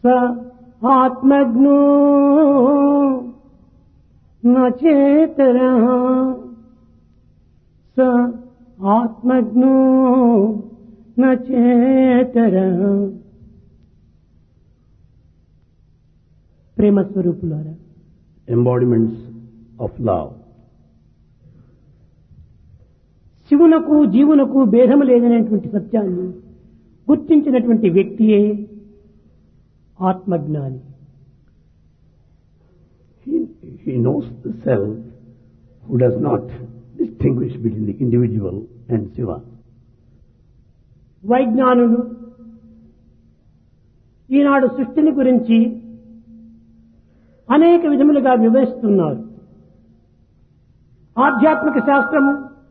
స ఆత్మజ్ఞో నచేతర స ఆత్మజ్ఞో నచేతర ప్రేమ స్వరూపులారా embodiments of love. శివునకు జీవునకు భేదము లేదనేటువంటి సత్యాన్ని గుర్తించినటువంటి వ్యక్తియే ఆత్మజ్ఞాని He, he knows the self who does not distinguish between the individual and Shiva. వైజ్ఞానులు ఈనాడు సృష్టిని గురించి అనేక విధములుగా వివరిస్తున్నారు ఆధ్యాత్మిక శాస్త్రము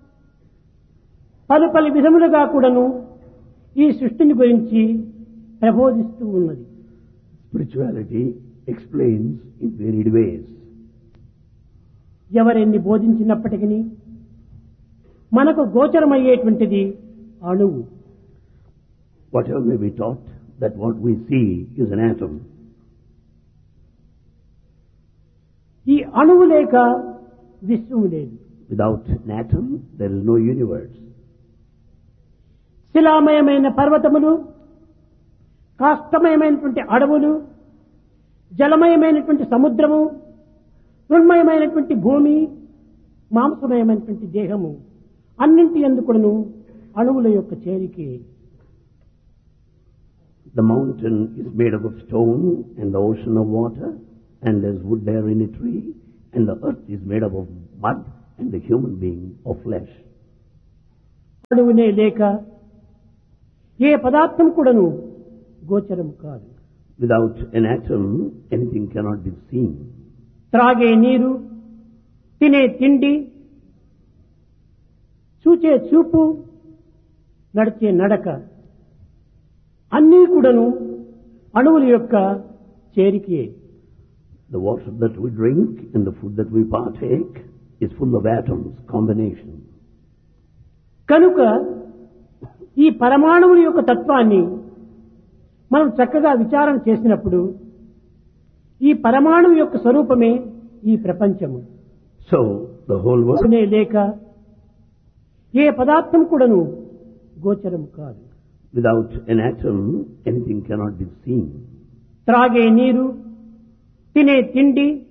పలు పలు విధములుగా కూడాను ఈ సృష్టిని గురించి ప్రబోధిస్తూ ఉన్నది Spirituality explains in varied ways. ఎవరెన్ని బోధించినప్పటికీ మనకు గోచరమయ్యేటువంటిది అణువు Whatever may be taught, that what we see is an atom. ఈ అణువు లేక విశ్వము లేదు Without an atom, there is no universe. శిలామయమైన పర్వతములు కాష్టమయమైనటువంటి అడవులు జలమయమైనటువంటి సముద్రము మృణ్మయమైనటువంటి భూమి మాంసమయమైనటువంటి దేహము అన్నింటి ఎందుకును అణువుల యొక్క చేరికే The mountain is made up of stone and the ocean of water, and there's wood there in a tree, and the earth is made up of mud and the human being of flesh. అణువునే లేక ఏ పదార్థం కూడాను గోచరం కాదు Without an atom, anything cannot be seen. త్రాగే నీరు తినే తిండి చూచే చూపు నడిచే నడక అన్నీ కూడాను అణువుల యొక్క చేరికే The water that we drink and the food that we partake is full of atoms, combination. కనుక ఈ పరమాణువుల యొక్క తత్వాన్ని మనం చక్కగా విచారం చేసినప్పుడు ఈ పరమాణువు యొక్క స్వరూపమే ఈ ప్రపంచము So, the whole world, అనే లేక ఏ పదార్థం కూడాను గోచరం కాదు without an atom, anything cannot be seen. త్రాగే నీరు తినే తిండి